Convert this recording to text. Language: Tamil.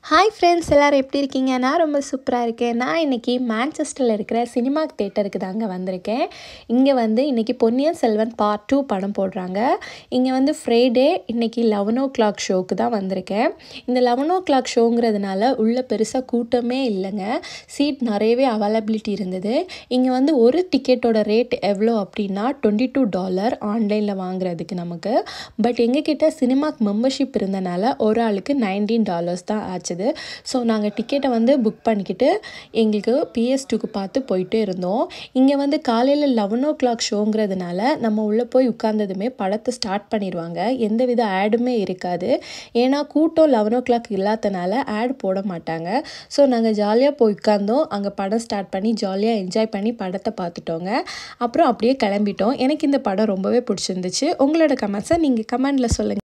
ஹாய் ஃப்ரெண்ட்ஸ் எல்லோரும் எப்படி இருக்கீங்க நான் ரொம்ப சூப்பராக இருக்கேன் நான் இன்றைக்கி மேன்செஸ்டரில் இருக்கிற சினிமா தேட்டருக்கு தாங்க வந்திருக்கேன் இங்கே வந்து இன்றைக்கி பொன்னியின் செல்வன் பார்ட் டூ படம் போடுறாங்க இங்கே வந்து ஃப்ரைடே இன்றைக்கி லெவன் ஓ கிளாக் ஷோக்கு தான் வந்திருக்கேன் இந்த லெவன் ஓ கிளாக் ஷோங்கிறதுனால உள்ள பெருசாக கூட்டமே இல்லைங்க சீட் நிறையவே அவைலபிலிட்டி இருந்தது இங்கே வந்து ஒரு டிக்கெட்டோட ரேட் எவ்வளோ அப்படின்னா டுவெண்ட்டி டூ டாலர் ஆன்லைனில் வாங்குறதுக்கு நமக்கு பட் எங்ககிட்ட சினிமாக்கு மெம்பர்ஷிப் இருந்தனால ஒரு ஆளுக்கு நைன்டீன் டாலர்ஸ் தான் ஆச்சுது ஸோ நாங்கள் டிக்கெட்டை வந்து புக் பண்ணிக்கிட்டு எங்களுக்கு பிஎஸ் டூக்கு பார்த்து போயிட்டே இருந்தோம் இங்கே வந்து காலையில் லெவன் ஓ கிளாக் ஷோங்கிறதுனால நம்ம உள்ளே போய் உட்கார்ந்ததுமே படத்தை ஸ்டார்ட் பண்ணிடுவாங்க எந்தவித ஆடுமே இருக்காது ஏன்னா கூட்டம் லெவன் ஓ கிளாக் இல்லாதனால ஆட் போட மாட்டாங்க ஸோ நாங்கள் ஜாலியாக போய் உட்காந்தோம் அங்கே படம் ஸ்டார்ட் பண்ணி ஜாலியாக என்ஜாய் பண்ணி படத்தை பார்த்துட்டோங்க அப்புறம் அப்படியே கிளம்பிட்டோம் எனக்கு இந்த படம் ரொம்பவே பிடிச்சிருந்துச்சு உங்களோட கமெண்ட்ஸை நீங்கள் கமெண்டில் சொல்லுங்கள்